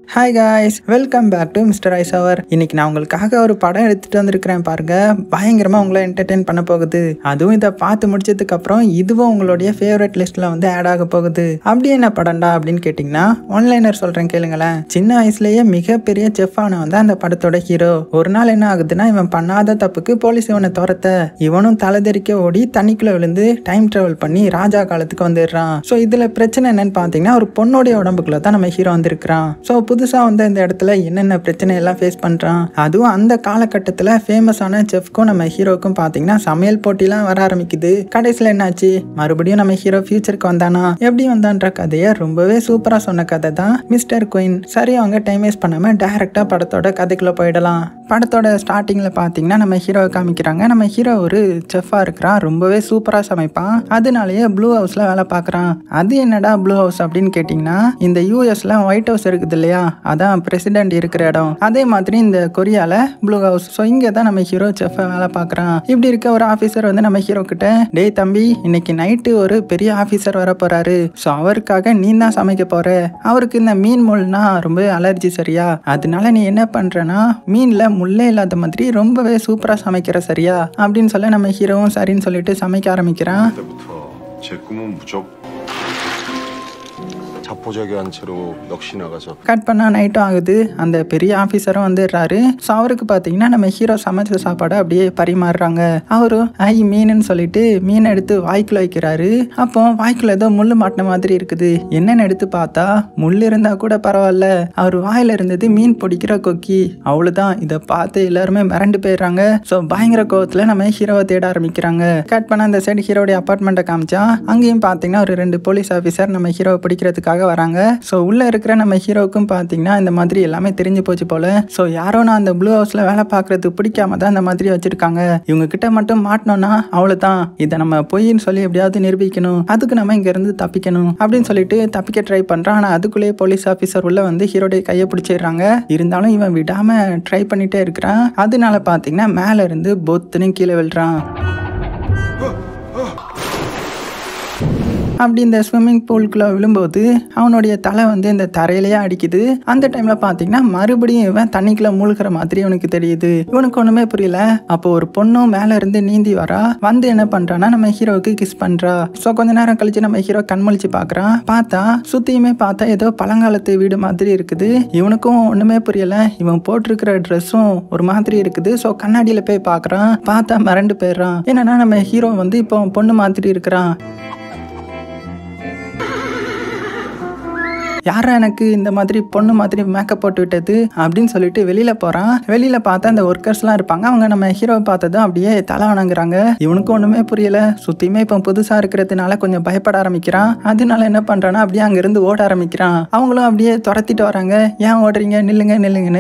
hi guys welcome back to mister ice hour இன்னைக்கு நான் உங்களுக்காக ஒரு படம் எடுத்துட்டு வந்திருக்கிறேன் பாருங்க பயங்கரமா உங்களை என்டர்டெயின் பண்ண போகுது அதுவும் இதை பார்த்து முடிச்சதுக்கு அப்புறம் இதுவும் உங்களுடைய ஃபேவரட் லிஸ்ட்ல வந்து ஆட் ஆக போகுது அப்படி என்ன படம்டா அப்படின்னு கேட்டிங்கன்னா ஒன்லைனர் சொல்றேன் கேளுங்களேன் சின்ன வயசுலயே மிகப்பெரிய செஃப் ஆன வந்து அந்த படத்தோட ஹீரோ ஒரு நாள் என்ன ஆகுதுன்னா இவன் பண்ணாத தப்புக்கு போலீஸ் இவனை துரத்த இவனும் தலைதெறிக்க ஓடி தண்ணிக்குள்ள விழுந்து டைம் டிராவல் பண்ணி ராஜா காலத்துக்கு வந்துடுறான் ஸோ இதுல பிரச்சனை என்னன்னு பார்த்தீங்கன்னா ஒரு பொண்ணுடைய உடம்புக்குள்ள தான் நம்ம ஹீரோ வந்திருக்கிறான் ஸோ புதுசாக வந்து இந்த இடத்துல என்னென்ன பிரச்சனை எல்லாம் ஃபேஸ் பண்ணுறான் அதுவும் அந்த காலகட்டத்தில் ஃபேமஸான செஃப்க்கும் நம்ம ஹீரோக்கும் பார்த்தீங்கன்னா சமையல் போட்டிலாம் வர ஆரம்பிக்குது கடைசியில் என்னாச்சு மறுபடியும் நம்ம ஹீரோ ஃபியூச்சருக்கு வந்தானா எப்படி வந்தான்ற கதையை ரொம்பவே சூப்பராக சொன்ன கதை தான் மிஸ்டர் குயின் சரி அவங்க டைம் வேஸ்ட் பண்ணாமல் டைரெக்டாக படத்தோட கதைக்குள்ளே போயிடலாம் படத்தோட ஸ்டார்டிங்கில் பார்த்தீங்கன்னா நம்ம ஹீரோவை காமிக்கிறாங்க நம்ம ஹீரோ ஒரு செஃப்பாக இருக்கிறான் ரொம்பவே சூப்பராக சமைப்பான் அதனாலேயே ப்ளூ ஹவுஸில் வேலை பார்க்குறான் அது என்னடா ப்ளூ ஹவுஸ் அப்படின்னு கேட்டிங்கன்னா இந்த யூஎஸ்ல ஒயிட் ஹவுஸ் இருக்குது இல்லையா அதான் பிரசிடென்ட் இருக்கிற இடம் அதே மாதிரி இந்த கொரியால ப்ளூ ஹவுஸ் ஸோ இங்கே தான் நம்ம ஹீரோ செஃப்பை வேலை பார்க்குறான் இப்படி இருக்க ஒரு ஆஃபீஸர் வந்து நம்ம ஹீரோ கிட்ட டேய் தம்பி இன்னைக்கு நைட்டு ஒரு பெரிய ஆஃபீஸர் வர போறாரு ஸோ அவருக்காக நீ தான் சமைக்க போற அவருக்கு இந்த மீன் முள்னா ரொம்ப அலர்ஜி சரியா அதனால நீ என்ன பண்றனா மீன்ல முள்ளே இல்லாத மாதிரி ரொம்பவே சூப்பரா சமைக்கிற சரியா அப்படின்னு சொல்ல நம்ம ஹீரோவும் சரின்னு சொல்லிட்டு சமைக்க ஆரம்பிக்கிறான் 때부터 제 꿈은 무조건 자포자기한 채로 넋이 나가서 கட் பண்ணால் நைட்டும் ஆகுது அந்த பெரிய ஆஃபீஸரும் வந்துடுறாரு ஸோ அவருக்கு பார்த்தீங்கன்னா நம்ம ஹீரோ சமைச்ச சாப்பாடை அப்படியே பரிமாறுறாங்க அவரும் ஐ மீனுன்னு சொல்லிட்டு மீன் எடுத்து வாய்க்குள்ள வைக்கிறாரு அப்போ வாய்க்குள்ள ஏதோ முள் மாட்டின மாதிரி இருக்குது என்னன்னு எடுத்து பார்த்தா முள் இருந்தா கூட பரவாயில்ல அவர் வாயில இருந்தது மீன் பிடிக்கிற கொக்கி அவ்வளோதான் இதை பார்த்து எல்லாருமே மிரண்டு போயிடுறாங்க ஸோ பயங்கர கோவத்தில் நம்ம ஹீரோவை தேட ஆரம்பிக்கிறாங்க கட் பண்ண அந்த சைடு ஹீரோடைய அப்பார்ட்மெண்ட்டை காமிச்சா அங்கேயும் பார்த்தீங்கன்னா ஒரு ரெண்டு போலீஸ் ஆஃபீஸர் நம்ம ஹீரோவை பிடிக்கிறதுக்காக வராங்க ஸோ உள்ள இருக்கிற நம்ம ஹீரோவுக்கும் பார்த்தீங்கன்னா இந்த மாதிரி எல்லாமே தெரிஞ்சு போச்சு போல ஸோ யாரோ நான் அந்த ப்ளூ ஹவுஸ்ல வேலை பார்க்கறது பிடிக்காம தான் இந்த மாதிரி வச்சிருக்காங்க இவங்க கிட்ட மட்டும் மாட்டினோம்னா அவ்வளோதான் இதை நம்ம பொய்ன்னு சொல்லி எப்படியாவது நிரூபிக்கணும் அதுக்கு நம்ம இங்க இருந்து தப்பிக்கணும் அப்படின்னு சொல்லிட்டு தப்பிக்க ட்ரை பண்றான் ஆனா அதுக்குள்ளேயே போலீஸ் ஆஃபீஸர் உள்ள வந்து ஹீரோடைய கையை பிடிச்சிடுறாங்க இருந்தாலும் இவன் விடாம ட்ரை பண்ணிட்டே இருக்கிறான் அதனால பார்த்தீங்கன்னா மேல இருந்து பொத்துன்னு கீழே விழுறான் அப்படி இந்த ஸ்விம்மிங் பூல்குள்ளே விழும்போது அவனுடைய தலை வந்து இந்த தரையிலேயே அடிக்குது அந்த டைம்ல பார்த்தீங்கன்னா மறுபடியும் இவன் தண்ணிக்குள்ள மூழ்கிற மாதிரி இவனுக்கு தெரியுது இவனுக்கு ஒண்ணுமே புரியல அப்போ ஒரு பொண்ணும் மேல இருந்து நீந்தி வரா வந்து என்ன பண்றான்னா நம்ம ஹீரோவுக்கு கிஸ் பண்றா ஸோ கொஞ்ச நேரம் கழிச்சு நம்ம ஹீரோ கண்முழிச்சு பார்க்கறான் பார்த்தா சுத்தியுமே பார்த்தா ஏதோ பழங்காலத்து வீடு மாதிரி இருக்குது இவனுக்கும் ஒண்ணுமே புரியல இவன் போட்டிருக்கிற ட்ரெஸ்ஸும் ஒரு மாதிரி இருக்குது ஸோ கண்ணாடியில போய் பார்க்கறான் பார்த்தா மிரண்டு போயிடுறான் என்னன்னா நம்ம ஹீரோ வந்து இப்போ பொண்ணு மாதிரி இருக்கிறான் யாரா எனக்கு இந்த மாதிரி பொண்ணு மாதிரி மேக்கப் போட்டு விட்டது அப்படின்னு சொல்லிட்டு வெளியில போறான் வெளியில பார்த்தா அந்த ஒர்க்கர்ஸ்லாம் இருப்பாங்க அவங்க நம்ம ஹீரோவை பார்த்ததும் அப்படியே தலை வணங்குறாங்க இவனுக்கு ஒண்ணுமே புரியல சுத்தியுமே இப்போ புதுசா இருக்கிறதுனால கொஞ்சம் பயப்பட ஆரம்பிக்கிறான் அதனால என்ன பண்றான்னா அப்படியே அங்கிருந்து ஓட ஆரம்பிக்கிறான் அவங்களும் அப்படியே துரத்திட்டு வராங்க ஏன் ஓடுறீங்க நில்லுங்க நில்லுங்கன்னு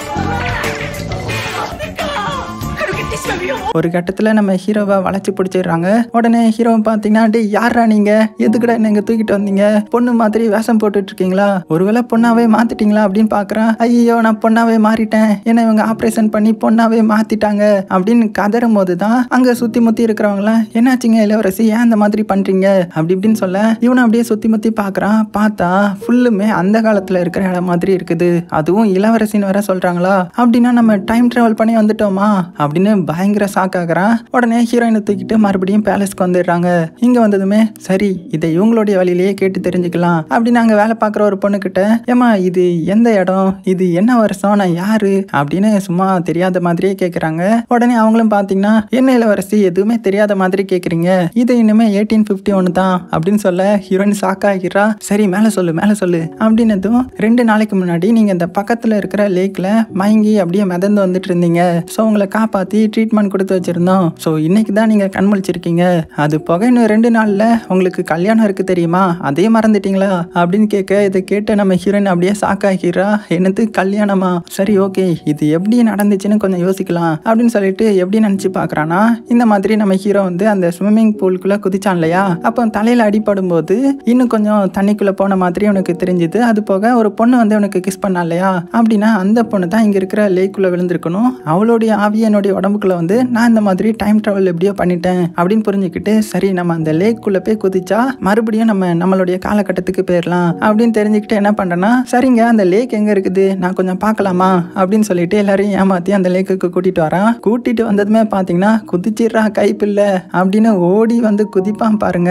ஒரு கட்டத்தில் நம்ம ஹீரோவை வளைச்சு பிடிச்சிடுறாங்க உடனே ஹீரோவை பார்த்தீங்கன்னா டே யாரா நீங்க எதுக்குடா என்ன இங்க தூக்கிட்டு வந்தீங்க பொண்ணு மாதிரி வேஷம் போட்டுட்டு இருக்கீங்களா ஒருவேளை பொண்ணாவே மாத்திட்டீங்களா அப்படின்னு பாக்குறான் ஐயோ நான் பொண்ணாவே மாறிட்டேன் ஏன்னா இவங்க ஆப்ரேஷன் பண்ணி பொண்ணாவே மாத்திட்டாங்க அப்படின்னு கதறும் போது தான் அங்க சுத்தி முத்தி இருக்கிறவங்களாம் என்னாச்சுங்க இளவரசி ஏன் அந்த மாதிரி பண்றீங்க அப்படி இப்படின்னு சொல்ல இவனை அப்படியே சுத்தி முத்தி பாக்குறான் பார்த்தா ஃபுல்லுமே அந்த காலத்துல இருக்கிற இடம் மாதிரி இருக்குது அதுவும் இளவரசின்னு வேற சொல்றாங்களா அப்படின்னா நம்ம டைம் டிராவல் பண்ணி வந்துட்டோமா அப்படின்னு பயங்கர ஷாக் ஆகுறான் உடனே ஹீரோயினை தூக்கிட்டு மறுபடியும் பேலஸ்க்கு வந்துடுறாங்க இங்க வந்ததுமே சரி இதை இவங்களுடைய வழியிலேயே கேட்டு தெரிஞ்சுக்கலாம் அப்படின்னு அங்க வேலை பார்க்குற ஒரு பொண்ணு கிட்ட ஏமா இது எந்த இடம் இது என்ன வருஷம் நான் யாரு அப்படின்னு சும்மா தெரியாத மாதிரியே கேட்குறாங்க உடனே அவங்களும் பார்த்தீங்கன்னா என்ன இளவரசி எதுவுமே தெரியாத மாதிரி கேட்குறீங்க இது இனிமே எயிட்டீன் ஃபிஃப்டி ஒன்று தான் அப்படின்னு சொல்ல ஹீரோயின் ஷாக் ஆகிறா சரி மேலே சொல்லு மேலே சொல்லு அப்படின்னதும் ரெண்டு நாளைக்கு முன்னாடி நீங்க இந்த பக்கத்துல இருக்கிற லேக்ல மயங்கி அப்படியே மிதந்து வந்துட்டு இருந்தீங்க ஸோ உங்களை காப்பாத்தி ட்ரீட்மெண்ட் கொடுத்து வச்சிருந்தோம் ஸோ இன்னைக்கு தான் நீங்க கண் முழிச்சிருக்கீங்க அது போக இன்னும் ரெண்டு நாள்ல உங்களுக்கு கல்யாணம் இருக்கு தெரியுமா அதே மறந்துட்டீங்களா அப்படின்னு கேட்க இதை கேட்டு நம்ம ஹீரோயின் அப்படியே ஷாக் ஆகிறா என்னது கல்யாணமா சரி ஓகே இது எப்படி நடந்துச்சுன்னு கொஞ்சம் யோசிக்கலாம் அப்படின்னு சொல்லிட்டு எப்படி நினைச்சு பார்க்கறானா இந்த மாதிரி நம்ம ஹீரோ வந்து அந்த ஸ்விம்மிங் பூலுக்குள்ள குதிச்சான் இல்லையா அப்போ தலையில அடிபடும் போது இன்னும் கொஞ்சம் தண்ணிக்குள்ள போன மாதிரி உனக்கு தெரிஞ்சுது அது போக ஒரு பொண்ணு வந்து உனக்கு கிஸ் பண்ணா இல்லையா அப்படின்னா அந்த பொண்ணு தான் இங்க இருக்கிற லேக்குள்ள விழுந்திருக்கணும் அவளுடைய ஆவி என்னுடைய உடம்புக்குள்ள வந்து நான் இந்த மாதிரி டைம் ட்ராவல் எப்படியோ பண்ணிட்டேன் அப்படின்னு புரிஞ்சுக்கிட்டு சரி நம்ம அந்த லேக்குள்ள போய் குதிச்சா மறுபடியும் நம்ம நம்மளுடைய காலகட்டத்துக்கு போயிடலாம் அப்படின்னு தெரிஞ்சுக்கிட்டு என்ன பண்றேன்னா சரிங்க அந்த லேக் எங்க இருக்குது நான் கொஞ்சம் பார்க்கலாமா அப்படின்னு சொல்லிட்டு எல்லாரையும் ஏமாத்தி அந்த லேக்குக்கு கூட்டிட்டு வரான் கூட்டிட்டு வந்ததுமே பாத்தீங்கன்னா குதிச்சிடுறா கைப்பில்ல அப்படின்னு ஓடி வந்து குதிப்பான் பாருங்க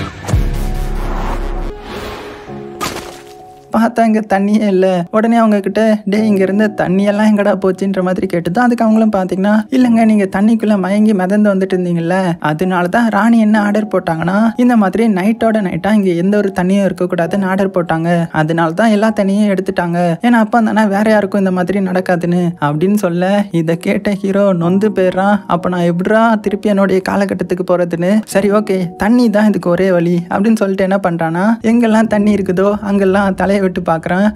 பார்த்தா இங்கே தண்ணியே இல்லை உடனே அவங்க கிட்ட டே இங்க இருந்த தண்ணியெல்லாம் எங்கடா போச்சுன்ற மாதிரி கேட்டுதான் அதுக்கு அவங்களும் பார்த்தீங்கன்னா இல்லைங்க நீங்க தண்ணிக்குள்ள மயங்கி மிதந்து வந்துட்டு இருந்தீங்கல்ல அதனால தான் ராணி என்ன ஆர்டர் போட்டாங்கன்னா இந்த மாதிரி நைட்டோட நைட்டா இங்க எந்த ஒரு தண்ணியும் இருக்கக்கூடாதுன்னு ஆர்டர் போட்டாங்க அதனால தான் எல்லா தண்ணியும் எடுத்துட்டாங்க ஏன்னா அப்போ தானே வேற யாருக்கும் இந்த மாதிரி நடக்காதுன்னு அப்படின்னு சொல்ல இதை கேட்ட ஹீரோ நொந்து போயிடுறான் அப்போ நான் எப்படா திருப்பி என்னுடைய காலகட்டத்துக்கு போறதுன்னு சரி ஓகே தண்ணி தான் இதுக்கு ஒரே வழி அப்படின்னு சொல்லிட்டு என்ன பண்றானா எங்கெல்லாம் தண்ணி இருக்குதோ அங்கெல்லாம் தலையை விட்டு பார்க்குறான்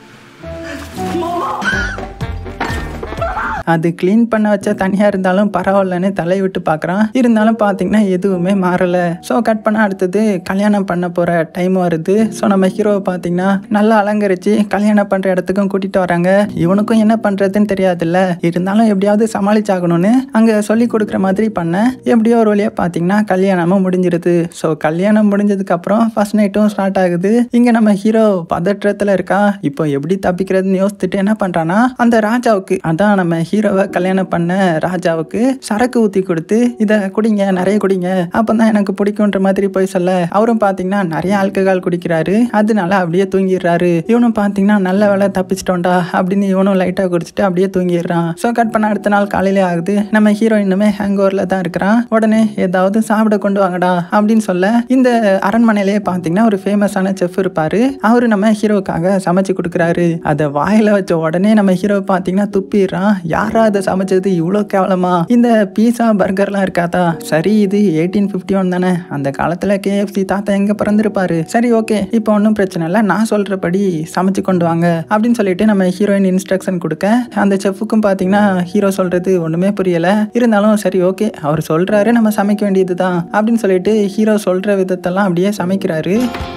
அது க்ளீன் பண்ண வச்ச தனியாக இருந்தாலும் பரவாயில்லன்னு தலையை விட்டு பார்க்குறான் இருந்தாலும் பார்த்தீங்கன்னா எதுவுமே மாறலை ஸோ கட் பண்ண அடுத்தது கல்யாணம் பண்ண போகிற டைம் வருது ஸோ நம்ம ஹீரோவை பார்த்தீங்கன்னா நல்லா அலங்கரித்து கல்யாணம் பண்ணுற இடத்துக்கும் கூட்டிகிட்டு வராங்க இவனுக்கும் என்ன பண்ணுறதுன்னு தெரியாதுல்ல இருந்தாலும் எப்படியாவது சமாளிச்சாகணும்னு அங்கே சொல்லி கொடுக்குற மாதிரி பண்ண எப்படியோ ஒரு வழியாக பார்த்தீங்கன்னா கல்யாணமும் முடிஞ்சிருது ஸோ கல்யாணம் முடிஞ்சதுக்கப்புறம் ஃபர்ஸ்ட் நைட்டும் ஸ்டார்ட் ஆகுது இங்கே நம்ம ஹீரோ பதற்றத்தில் இருக்கா இப்போ எப்படி தப்பிக்கிறதுன்னு யோசிச்சுட்டு என்ன பண்ணுறான்னா அந்த ராஜாவுக்கு அதான் நம்ம ஹீரோவை கல்யாணம் பண்ண ராஜாவுக்கு சரக்கு ஊற்றி கொடுத்து இதை குடிங்க நிறைய குடிங்க அப்போ தான் எனக்கு பிடிக்குன்ற மாதிரி போய் சொல்ல அவரும் பார்த்தீங்கன்னா நிறைய ஆல்கஹால் குடிக்கிறாரு அதனால அப்படியே தூங்கிடுறாரு இவனும் பார்த்தீங்கன்னா நல்ல வேலை தப்பிச்சிட்டோண்டா அப்படின்னு இவனும் லைட்டாக குடிச்சிட்டு அப்படியே தூங்கிடுறான் ஸோ கட் பண்ண அடுத்த நாள் காலையிலே ஆகுது நம்ம ஹீரோ இன்னுமே ஹேங் ஓவரில் தான் இருக்கிறான் உடனே ஏதாவது சாப்பிட கொண்டு வாங்கடா அப்படின்னு சொல்ல இந்த அரண்மனையிலேயே பார்த்தீங்கன்னா ஒரு ஃபேமஸான செஃப் இருப்பாரு அவரு நம்ம ஹீரோக்காக சமைச்சு கொடுக்குறாரு அதை வாயில வச்ச உடனே நம்ம ஹீரோ பார்த்தீங்கன்னா துப்பிடுறான் யாரா அதை சமைச்சது இவ்வளோ கேவலமா இந்த பீஸா பர்கர்லாம் இருக்காதா சரி இது எயிட்டீன் ஃபிஃப்டி ஒன் தானே அந்த காலத்தில் கேஎஃப்சி தாத்தா எங்கே பிறந்திருப்பாரு சரி ஓகே இப்போ ஒன்றும் பிரச்சனை இல்லை நான் சொல்கிறபடி சமைச்சு கொண்டு வாங்க அப்படின்னு சொல்லிட்டு நம்ம ஹீரோயின் இன்ஸ்ட்ரக்ஷன் கொடுக்க அந்த செஃப்புக்கும் பார்த்தீங்கன்னா ஹீரோ சொல்கிறது ஒன்றுமே புரியலை இருந்தாலும் சரி ஓகே அவர் சொல்கிறாரு நம்ம சமைக்க வேண்டியது தான் அப்படின்னு சொல்லிட்டு ஹீரோ சொல்கிற விதத்தெல்லாம் அப்படியே சமைக்கிறாரு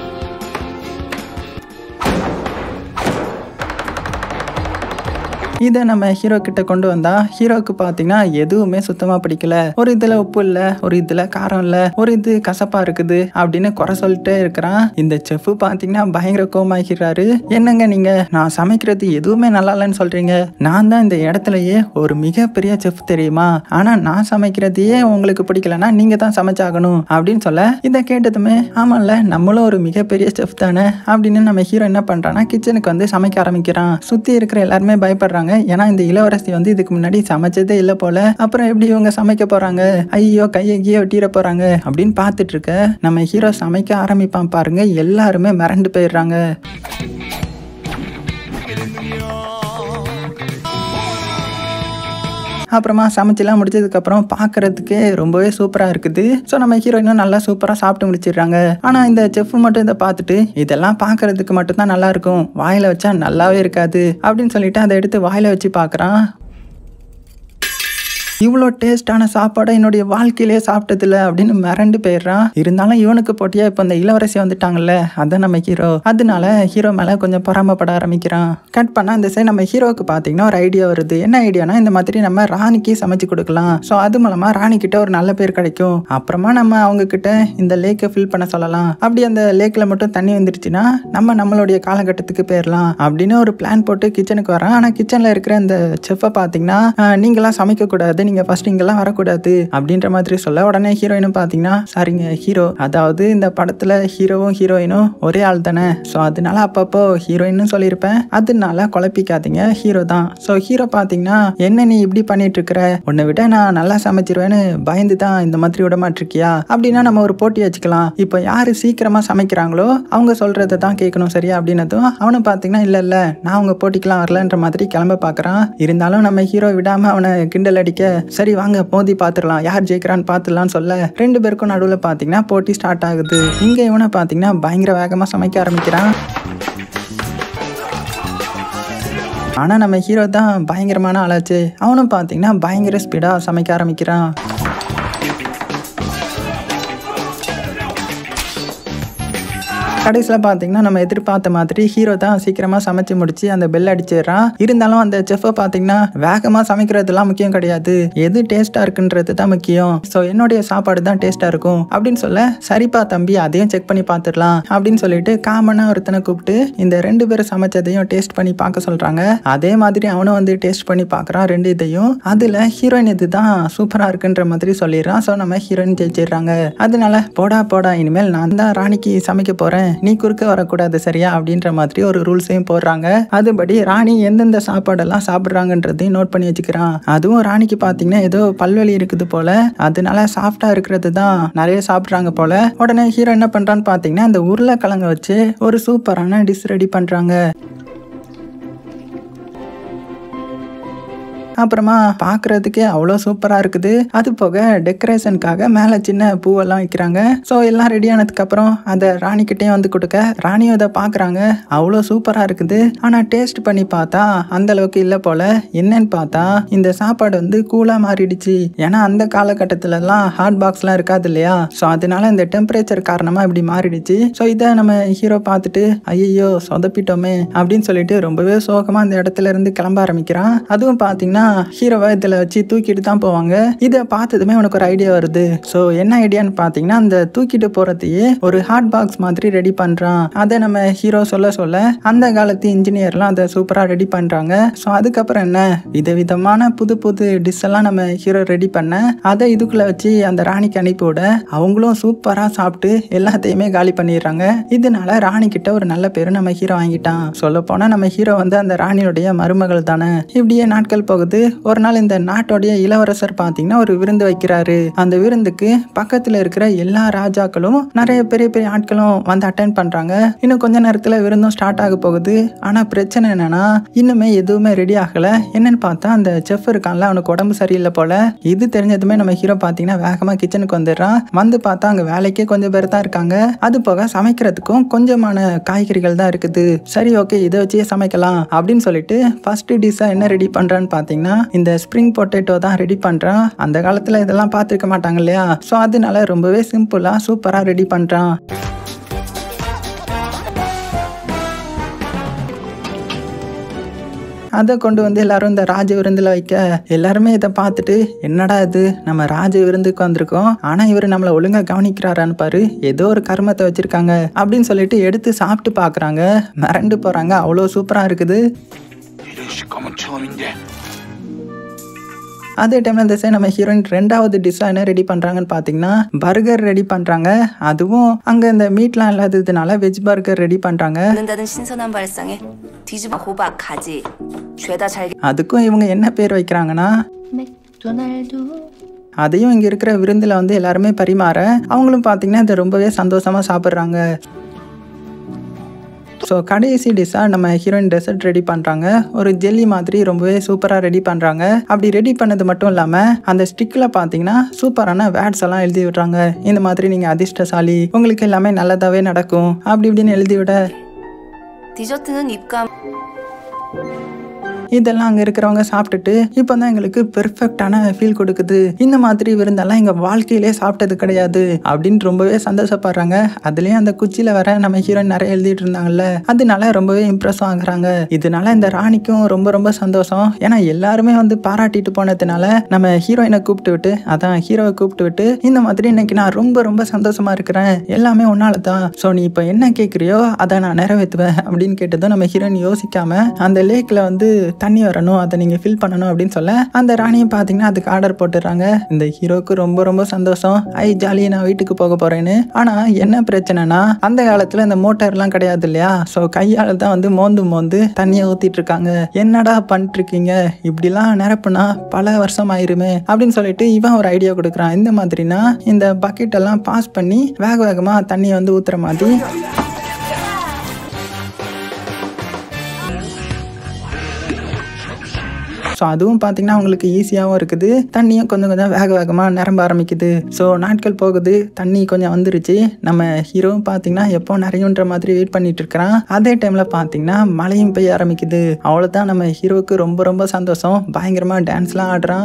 இதை நம்ம ஹீரோ கிட்ட கொண்டு வந்தா ஹீரோக்கு பார்த்தீங்கன்னா எதுவுமே சுத்தமாக பிடிக்கல ஒரு இதில் உப்பு இல்லை ஒரு இதில் காரம் இல்லை ஒரு இது கசப்பா இருக்குது அப்படின்னு குறை சொல்லிட்டே இருக்கிறான் இந்த செஃப் பார்த்தீங்கன்னா பயங்கர கோமாகிறாரு என்னங்க நீங்க நான் சமைக்கிறது எதுவுமே நல்லா இல்லைன்னு சொல்றீங்க நான் தான் இந்த இடத்துலயே ஒரு மிகப்பெரிய செஃப் தெரியுமா ஆனா நான் சமைக்கிறதையே உங்களுக்கு பிடிக்கலன்னா நீங்க தான் சமைச்சாகணும் அப்படின்னு சொல்ல இதை கேட்டதுமே ஆமாம்ல நம்மளும் ஒரு மிகப்பெரிய செஃப் தானே அப்படின்னு நம்ம ஹீரோ என்ன பண்றான்னா கிச்சனுக்கு வந்து சமைக்க ஆரம்பிக்கிறான் சுத்தி இருக்கிற எல்லாருமே பயப்படுறாங்க ஏன்னா இந்த இளவரசி வந்து இதுக்கு முன்னாடி சமைச்சதே இல்லை போல அப்புறம் எப்படி இவங்க சமைக்க போறாங்க ஐயோ கையை கீழே வெட்டிட போறாங்க அப்படின்னு பார்த்துட்டு இருக்க நம்ம ஹீரோ சமைக்க ஆரம்பிப்பான் பாருங்க எல்லாருமே மிரண்டு போயிடுறாங்க அப்புறமா சமைச்செல்லாம் முடிச்சதுக்கப்புறம் பார்க்கறதுக்கே ரொம்பவே சூப்பராக இருக்குது ஸோ நம்ம ஹீரோயினும் நல்லா சூப்பராக சாப்பிட்டு முடிச்சிடுறாங்க ஆனால் இந்த செஃப் மட்டும் இதை பார்த்துட்டு இதெல்லாம் பார்க்கறதுக்கு மட்டும்தான் நல்லா இருக்கும் வாயில் வச்சா நல்லாவே இருக்காது அப்படின்னு சொல்லிட்டு அதை எடுத்து வாயில் வச்சு பார்க்குறான் இவ்வளோ டேஸ்டான சாப்பாடை என்னுடைய வாழ்க்கையிலே சாப்பிட்டதில்ல அப்படின்னு மிரண்டு போயிடுறான் இருந்தாலும் இவனுக்கு போட்டியா இப்போ இந்த இளவரசி வந்துட்டாங்கல்ல அதான் நம்ம ஹீரோ அதனால ஹீரோ மேலே கொஞ்சம் பொறாமப்பட ஆரம்பிக்கிறான் கட் பண்ணால் இந்த சைடு நம்ம ஹீரோவுக்கு பார்த்தீங்கன்னா ஒரு ஐடியா வருது என்ன ஐடியானா இந்த மாதிரி நம்ம ராணிக்கு சமைச்சு கொடுக்கலாம் ஸோ அது மூலமாக ராணி கிட்ட ஒரு நல்ல பேர் கிடைக்கும் அப்புறமா நம்ம அவங்க கிட்ட இந்த லேக்கை ஃபில் பண்ண சொல்லலாம் அப்படி அந்த லேக்கில் மட்டும் தண்ணி வந்துருச்சுன்னா நம்ம நம்மளுடைய காலகட்டத்துக்கு போயிடலாம் அப்படின்னு ஒரு பிளான் போட்டு கிச்சனுக்கு வரான் ஆனால் கிச்சனில் இருக்கிற இந்த செஃப்பை பார்த்தீங்கன்னா "ஆஹ், நீங்களாம் சமைக்கக்கூடாது நீங்கள் ஃபர்ஸ்ட் இங்கெல்லாம் வரக்கூடாது அப்படின்ற மாதிரி சொல்ல உடனே ஹீரோயினும் பார்த்தீங்கன்னா சாரிங்க ஹீரோ அதாவது இந்த படத்தில் ஹீரோவும் ஹீரோயினும் ஒரே ஆள் தானே ஸோ அதனால அப்பப்போ ஹீரோயின்னு சொல்லியிருப்பேன் அதனால குழப்பிக்காதீங்க ஹீரோ தான் ஸோ ஹீரோ பார்த்தீங்கன்னா என்ன நீ இப்படி பண்ணிட்டு இருக்கிற உன்னை விட நான் நல்லா சமைச்சிருவேன்னு பயந்து தான் இந்த மாதிரி விட மாட்டிருக்கியா அப்படின்னா நம்ம ஒரு போட்டி வச்சுக்கலாம் இப்போ யாரு சீக்கிரமா சமைக்கிறாங்களோ அவங்க சொல்றதை தான் கேட்கணும் சரியா அப்படின்னதும் அவனும் பார்த்தீங்கன்னா இல்லை இல்லை நான் அவங்க போட்டிக்கெல்லாம் வரலன்ற மாதிரி கிளம்ப பார்க்குறான் இருந்தாலும் நம்ம ஹீரோ விடாம அவனை கிண்டல் அடிக்க சரி வாங்க மோதி பார்த்துடலாம் யார் ஜெயிக்கிறான்னு பார்த்துடலாம்னு சொல்ல ரெண்டு பேருக்கும் நடுவில் பார்த்தீங்கன்னா போட்டி ஸ்டார்ட் ஆகுது இங்கே இவனை பார்த்தீங்கன்னா பயங்கர வேகமாக சமைக்க ஆரம்பிக்கிறான் ஆனால் நம்ம ஹீரோ தான் பயங்கரமான ஆளாச்சு அவனும் பார்த்தீங்கன்னா பயங்கர ஸ்பீடாக சமைக்க ஆரம்பிக்கிறான் கடைசியில் பார்த்தீங்கன்னா நம்ம எதிர்பார்த்த மாதிரி ஹீரோ தான் சீக்கிரமாக சமைச்சு முடிச்சு அந்த பெல் அடிச்சிடுறான் இருந்தாலும் அந்த செஃப்பை பார்த்தீங்கன்னா வேகமாக சமைக்கிறதுலாம் முக்கியம் கிடையாது எது டேஸ்ட்டாக இருக்குன்றது தான் முக்கியம் ஸோ என்னுடைய சாப்பாடு தான் டேஸ்ட்டாக இருக்கும் அப்படின்னு சொல்ல சரிப்பா தம்பி அதையும் செக் பண்ணி பார்த்துடலாம் அப்படின்னு சொல்லிட்டு காமனாக ஒருத்தனை கூப்பிட்டு இந்த ரெண்டு பேரும் சமைச்சதையும் டேஸ்ட் பண்ணி பார்க்க சொல்கிறாங்க அதே மாதிரி அவனும் வந்து டேஸ்ட் பண்ணி பார்க்குறான் ரெண்டு இதையும் அதில் ஹீரோயின் இது தான் சூப்பராக இருக்குன்ற மாதிரி சொல்லிடுறான் ஸோ நம்ம ஹீரோயின் ஜெயிச்சிடுறாங்க அதனால போடா போடா இனிமேல் நான் தான் ராணிக்கு சமைக்க போகிறேன் நீ குறுக்க வரக்கூடாது சரியா அப்படின்ற மாதிரி ஒரு ரூல்ஸையும் போடுறாங்க அதுபடி ராணி எந்தெந்த சாப்பாடெல்லாம் சாப்பிட்றாங்கன்றதையும் நோட் பண்ணி வச்சுக்கிறான் அதுவும் ராணிக்கு பார்த்தீங்கன்னா ஏதோ பல்வலி இருக்குது போல அதனால சாஃப்டா இருக்கிறது தான் நிறைய சாப்பிட்றாங்க போல உடனே ஹீரோ என்ன பண்றான்னு பார்த்தீங்கன்னா அந்த உருளைக்கிழங்க வச்சு ஒரு சூப்பரான டிஷ் ரெடி பண்றாங்க அப்புறமா பார்க்கறதுக்கே அவ்வளோ சூப்பராக இருக்குது அது போக டெக்கரேஷனுக்காக மேலே சின்ன பூவெல்லாம் வைக்கிறாங்க ஸோ எல்லாம் ரெடி ஆனதுக்கப்புறம் அந்த ராணிக்கிட்டேயும் வந்து கொடுக்க ராணியும் இதை பார்க்குறாங்க அவ்வளோ சூப்பராக இருக்குது ஆனால் டேஸ்ட் பண்ணி பார்த்தா அந்த அளவுக்கு இல்லை போல என்னன்னு பார்த்தா இந்த சாப்பாடு வந்து கூலாக மாறிடுச்சு ஏன்னா அந்த காலகட்டத்திலலாம் ஹாட் பாக்ஸ்லாம் இருக்காது இல்லையா ஸோ அதனால இந்த டெம்பரேச்சர் காரணமாக இப்படி மாறிடுச்சு ஸோ இதை நம்ம ஹீரோ பார்த்துட்டு ஐயோ சொதப்பிட்டோமே அப்படின்னு சொல்லிட்டு ரொம்பவே சோகமாக அந்த இடத்துல இருந்து கிளம்ப ஆரம்பிக்கிறான் அதுவும் பார்த்தீங்கன்னா ஹீரோவை இதில் வச்சு தூக்கிட்டு தான் போவாங்க இதை பார்த்ததுமே உனக்கு ஒரு ஐடியா வருது ஸோ என்ன ஐடியான்னு பார்த்தீங்கன்னா அந்த தூக்கிட்டு போகிறதையே ஒரு ஹாட் பாக்ஸ் மாதிரி ரெடி பண்ணுறான் அதை நம்ம ஹீரோ சொல்ல சொல்ல அந்த காலத்து இன்ஜினியர்லாம் அதை சூப்பராக ரெடி பண்ணுறாங்க ஸோ அதுக்கப்புறம் என்ன விதவிதமான புது புது டிஷ் எல்லாம் நம்ம ஹீரோ ரெடி பண்ண அதை இதுக்குள்ளே வச்சு அந்த ராணிக்கு அனுப்பி விட அவங்களும் சூப்பராக சாப்பிட்டு எல்லாத்தையுமே காலி பண்ணிடுறாங்க இதனால ராணி கிட்ட ஒரு நல்ல பேர் நம்ம ஹீரோ வாங்கிட்டான் சொல்ல போனா நம்ம ஹீரோ வந்து அந்த ராணியுடைய மருமகள் தானே இப்படியே நாட்கள் போகுது ஒரு நாள் இந்த நாட்டோடைய இளவரசர் பார்த்தீங்கன்னா ஒரு விருந்து வைக்கிறாரு அந்த விருந்துக்கு பக்கத்துல இருக்கிற எல்லா ராஜாக்களும் நிறைய பெரிய பெரிய ஆட்களும் வந்து அட்டன் பண்றாங்க இன்னும் கொஞ்ச நேரத்துல விருந்தும் ஸ்டார்ட் ஆக போகுது ஆனா பிரச்சனை என்னன்னா இன்னுமே எதுவுமே ரெடி ஆகல என்னன்னு பார்த்தா அந்த செஃப் இருக்கான்ல அவனுக்கு உடம்பு சரியில்லை போல இது தெரிஞ்சதுமே நம்ம ஹீரோ பார்த்தீங்கன்னா வேகமா கிச்சனுக்கு வந்துடுறான் வந்து பார்த்தா அங்க வேலைக்கே கொஞ்சம் பேர் தான் இருக்காங்க அது போக சமைக்கிறதுக்கும் கொஞ்சமான காய்கறிகள் தான் இருக்குது சரி ஓகே இதை வச்சே சமைக்கலாம் அப்படின்னு சொல்லிட்டு ஃபர்ஸ்ட் டிஷ்ஷா என்ன ரெடி பண்றான்னு பார்த்தீங்கன்னா இந்த ஸ்ப்ரிங் பொட்டேட்டோ தான் ரெடி பண்றான் அந்த காலத்துல இதெல்லாம் பார்த்துருக்க மாட்டாங்க இல்லையா ஸோ அதனால ரொம்பவே சிம்பிளா சூப்பரா ரெடி பண்றான் அதை கொண்டு வந்து எல்லாரும் இந்த ராஜ விருந்தில் வைக்க எல்லாருமே இதை பார்த்துட்டு என்னடா இது நம்ம ராஜ விருந்துக்கு வந்திருக்கோம் ஆனால் இவர் நம்மளை ஒழுங்காக கவனிக்கிறாரான்னு பாரு ஏதோ ஒரு கர்மத்தை வச்சிருக்காங்க அப்படின்னு சொல்லிட்டு எடுத்து சாப்பிட்டு பார்க்குறாங்க மிரண்டு போகிறாங்க அவ்வளோ சூப்பராக இருக்குது 이런 식감은 처음인데 அதே டைம்ல இந்த சைடு நம்ம ஹீரோயின் ரெண்டாவது டிஷ்ஷாக என்ன ரெடி பண்ணுறாங்கன்னு பார்த்தீங்கன்னா பர்கர் ரெடி பண்ணுறாங்க அதுவும் அங்கே இந்த மீட்லாம் இல்லாததுனால வெஜ் பர்கர் ரெடி பண்ணுறாங்க 먹는다는 신선한 발상에 뒤집어 호박, 가지, 죄다 잘게 அதுக்கும் இவங்க என்ன பேர் வைக்கிறாங்கன்னா 맥도날드 அதையும் இங்கே இருக்கிற விருந்தில் வந்து எல்லாருமே பரிமாற அவங்களும் பார்த்தீங்கன்னா இதை ரொம்பவே சந்தோஷமாக சாப்பிட்றாங்க ஸோ கடைசி டிஷ்ஷாக நம்ம ஹீரோயின் டெசர்ட் ரெடி பண்ணுறாங்க ஒரு ஜெல்லி மாதிரி ரொம்பவே சூப்பராக ரெடி பண்ணுறாங்க அப்படி ரெடி பண்ணது மட்டும் இல்லாமல் அந்த ஸ்டிக்கில் பார்த்தீங்கன்னா சூப்பரான வேர்ட்ஸ் எல்லாம் எழுதி விடுறாங்க இந்த மாதிரி நீங்கள் அதிர்ஷ்டசாலி உங்களுக்கு எல்லாமே நல்லதாகவே நடக்கும் அப்படி இப்படின்னு எழுதி விட 디저트는 입감 இதெல்லாம் அங்கே இருக்கிறவங்க சாப்பிட்டுட்டு இப்போ தான் எங்களுக்கு பெர்ஃபெக்டான ஃபீல் கொடுக்குது இந்த மாதிரி விருந்தெல்லாம் எங்கள் வாழ்க்கையிலே சாப்பிட்டது கிடையாது அப்படின்னு ரொம்பவே சந்தோஷப்படுறாங்க அதுலேயும் அந்த குச்சியில் வர நம்ம ஹீரோயின் நிறைய எழுதிட்டு இருந்தாங்கல்ல அதனால ரொம்பவே இம்ப்ரெஸ் ஆகுறாங்க இதனால இந்த ராணிக்கும் ரொம்ப ரொம்ப சந்தோஷம் ஏன்னா எல்லாருமே வந்து பாராட்டிட்டு போனதுனால நம்ம ஹீரோயினை கூப்பிட்டு விட்டு அதான் ஹீரோவை கூப்பிட்டு விட்டு இந்த மாதிரி இன்னைக்கு நான் ரொம்ப ரொம்ப சந்தோஷமா இருக்கிறேன் எல்லாமே உன்னால தான் ஸோ நீ இப்போ என்ன கேட்குறியோ அதை நான் நிறைவேற்றுவேன் அப்படின்னு கேட்டதும் நம்ம ஹீரோயின் யோசிக்காம அந்த லேக்கில் வந்து தண்ணி வரணும் அதை நீங்கள் ஃபில் பண்ணணும் அப்படின்னு சொல்ல அந்த ராணியும் பார்த்தீங்கன்னா அதுக்கு ஆர்டர் போட்டுடுறாங்க இந்த ஹீரோக்கு ரொம்ப ரொம்ப சந்தோஷம் ஐ ஜாலி நான் வீட்டுக்கு போக போகிறேன்னு ஆனால் என்ன பிரச்சனைனா அந்த காலத்தில் இந்த மோட்டார்லாம் கிடையாது இல்லையா ஸோ கையால் தான் வந்து மோந்து மோந்து தண்ணியை ஊற்றிட்டு இருக்காங்க என்னடா பண்ணிட்டு இருக்கீங்க இப்படிலாம் நிரப்புனா பல வருஷம் ஆயிருமே அப்படின்னு சொல்லிட்டு இவன் ஒரு ஐடியா கொடுக்குறான் இந்த மாதிரினா இந்த பக்கெட் எல்லாம் பாஸ் பண்ணி வேக வேகமாக தண்ணியை வந்து ஊற்றுற மாதிரி ஸோ அதுவும் பார்த்தீங்கன்னா அவங்களுக்கு ஈஸியாகவும் இருக்குது தண்ணியும் கொஞ்சம் கொஞ்சம் வேக வேகமாக நிரம்ப ஆரம்பிக்குது ஸோ நாட்கள் போகுது தண்ணி கொஞ்சம் வந்துருச்சு நம்ம ஹீரோவும் பார்த்தீங்கன்னா எப்போ நிறையுன்ற மாதிரி வெயிட் பண்ணிட்டு இருக்கிறான் அதே டைமில் பார்த்தீங்கன்னா மழையும் பெய்ய ஆரம்பிக்குது அவ்வளோதான் நம்ம ஹீரோவுக்கு ரொம்ப ரொம்ப சந்தோஷம் பயங்கரமாக டான்ஸ்லாம் ஆடுறான்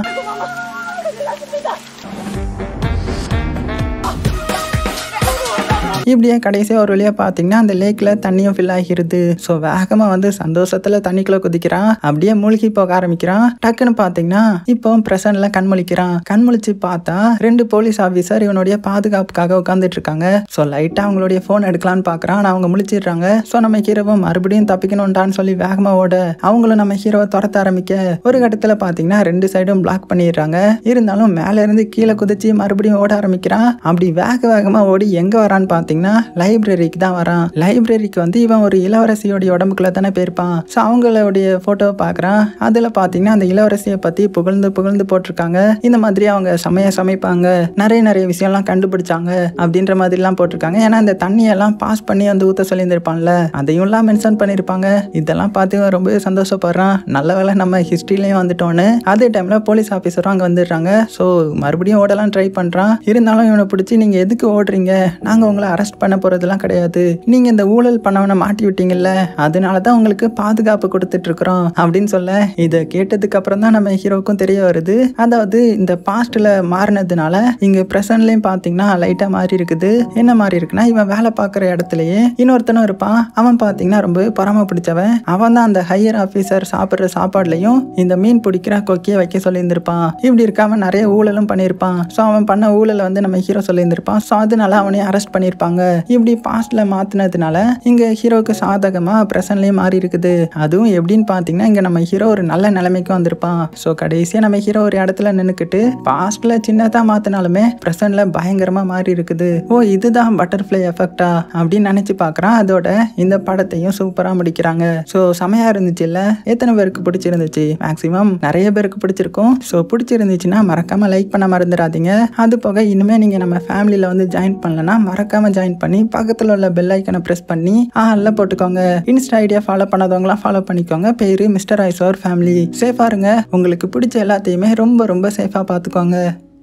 இப்படியே கடைசியாக ஒரு வழியாக பார்த்தீங்கன்னா அந்த லேக்கில் தண்ணியும் ஃபில் ஆகிருது ஸோ வேகமாக வந்து சந்தோஷத்தில் தண்ணிக்குள்ளே குதிக்கிறான் அப்படியே மூழ்கி போக ஆரம்பிக்கிறான் டக்குன்னு பார்த்தீங்கன்னா இப்போ பிரசன்ட்ல கண் முழிக்கிறான் கண் முழிச்சு பார்த்தா ரெண்டு போலீஸ் ஆஃபீஸர் இவனுடைய பாதுகாப்புக்காக உட்காந்துட்டு இருக்காங்க ஸோ லைட்டாக அவங்களுடைய ஃபோன் எடுக்கலான்னு பார்க்குறான் ஆனால் அவங்க முழிச்சிடுறாங்க ஸோ நம்ம ஹீரோவை மறுபடியும் தப்பிக்கணும்டான்னு சொல்லி வேகமாக ஓட அவங்களும் நம்ம ஹீரோவை துரத்த ஆரம்பிக்க ஒரு கட்டத்தில் பார்த்தீங்கன்னா ரெண்டு சைடும் பிளாக் பண்ணிடுறாங்க இருந்தாலும் மேலே இருந்து கீழே குதிச்சு மறுபடியும் ஓட ஆரம்பிக்கிறான் அப்படி வேக வேகமாக ஓடி எங்கே வரான்னு பார்த்தீங்கன்னா லைப்ரரிக்கு தான் வரான் லைப்ரரிக்கு வந்து இவன் ஒரு இளவரசியோடைய உடம்புக்குள்ள தானே போயிருப்பான் ஸோ அவங்களுடைய ஃபோட்டோவை பார்க்குறான் அதில் பார்த்தீங்கன்னா அந்த இளவரசியை பற்றி புகழ்ந்து புகழ்ந்து போட்டிருக்காங்க இந்த மாதிரி அவங்க சமைய சமைப்பாங்க நிறைய நிறைய விஷயம்லாம் கண்டுபிடிச்சாங்க அப்படின்ற மாதிரிலாம் போட்டிருக்காங்க ஏன்னா அந்த தண்ணியெல்லாம் பாஸ் பண்ணி வந்து ஊற்ற சொல்லியிருந்திருப்பான்ல அதையும்லாம் மென்ஷன் பண்ணியிருப்பாங்க இதெல்லாம் பார்த்து இவன் ரொம்பவே சந்தோஷப்படுறான் நல்ல வேளை நம்ம ஹிஸ்ட்ரிலையும் வந்துட்டோன்னு அதே டைமில் போலீஸ் ஆஃபீஸரும் அங்கே வந்துடுறாங்க ஸோ மறுபடியும் ஓடலாம் ட்ரை பண்ணுறான் இருந்தாலும் இவனை பிடிச்சி நீங்கள் எதுக்கு ஓடுறீங்க நாங்கள் உங்களை அரெஸ்ட் பண்ண போகிறதுலாம் கிடையாது நீங்கள் இந்த ஊழல் பண்ணவனை மாட்டி விட்டீங்கல்ல அதனால தான் உங்களுக்கு பாதுகாப்பு கொடுத்துட்டு இருக்கிறோம் அப்படின்னு சொல்ல இதை கேட்டதுக்கு அப்புறம் தான் நம்ம ஹீரோவுக்கும் தெரிய வருது அதாவது இந்த பாஸ்ட்ல மாறினதுனால இங்க ப்ரெசன்ட்லயும் பாத்தீங்கன்னா லைட்டா மாறி இருக்குது என்ன மாறி இருக்குன்னா இவன் வேலை பார்க்குற இடத்துலயே இன்னொருத்தனும் இருப்பான் அவன் பாத்தீங்கன்னா ரொம்ப பொறாம பிடிச்சவன் அவன் தான் அந்த ஹையர் ஆஃபீஸர் சாப்பிட்ற சாப்பாடுலையும் இந்த மீன் பிடிக்கிற கொக்கியை வைக்க சொல்லியிருந்திருப்பான் இப்படி இருக்க அவன் நிறைய ஊழலும் பண்ணியிருப்பான் ஸோ அவன் பண்ண ஊழலை வந்து நம்ம ஹீரோ சொல்லியிருந்திருப்பான் ஸோ அதனால அவனையும் அரெஸ்ட் பண்ணியிருப்பாங்க இப்படி பாஸ்ட்ல மாத்தினதுனால இங்க ஹீரோவுக்கு சாதகமா ப்ரெசன்ட்லயும் மாறி இருக்குது அதுவும் எப்படின்னு பார்த்தீங்கன்னா இங்க நம்ம ஹீரோ ஒரு நல்ல நிலைமைக்கு வந்திருப்பான் ஸோ கடைசியா நம்ம ஹீரோ ஒரு இடத்துல நின்றுக்கிட்டு பாஸ்ட்ல சின்னதா மாத்தினாலுமே ப்ரெசன்ட்ல பயங்கரமா மாறி இருக்குது ஓ இதுதான் பட்டர்ஃப்ளை எஃபெக்டா அப்படின்னு நினைச்சு பார்க்கறான் அதோட இந்த படத்தையும் சூப்பரா முடிக்கிறாங்க ஸோ செமையா இருந்துச்சு இல்ல எத்தனை பேருக்கு பிடிச்சிருந்துச்சு மேக்ஸிமம் நிறைய பேருக்கு பிடிச்சிருக்கும் ஸோ பிடிச்சிருந்துச்சுன்னா மறக்காம லைக் பண்ண மறந்துடாதீங்க அது போக இனிமே நீங்க நம்ம ஃபேமிலியில வந்து ஜாயின் பண்ணலன்னா மறக்காம ஜாயின் பண்ணி பக்கத்துல உள்ள பெல் ஐக்கனை பிரஸ் பண்ணி ஆல்ல போட்டுக்கோங்க இன்ஸ்டா ஐடியா ஃபாலோ பண்ணாதவங்களாம் ஃபாலோ பண்ணிக்கோங்க பேரு மிஸ்டர் ஐசோர் ஃபேமிலி சேஃபா இருங்க உங்களுக்கு பிடிச்ச எல்லாத்தையுமே ரொம்ப ரொம்ப சேஃபா பார்த்துக்கோங்க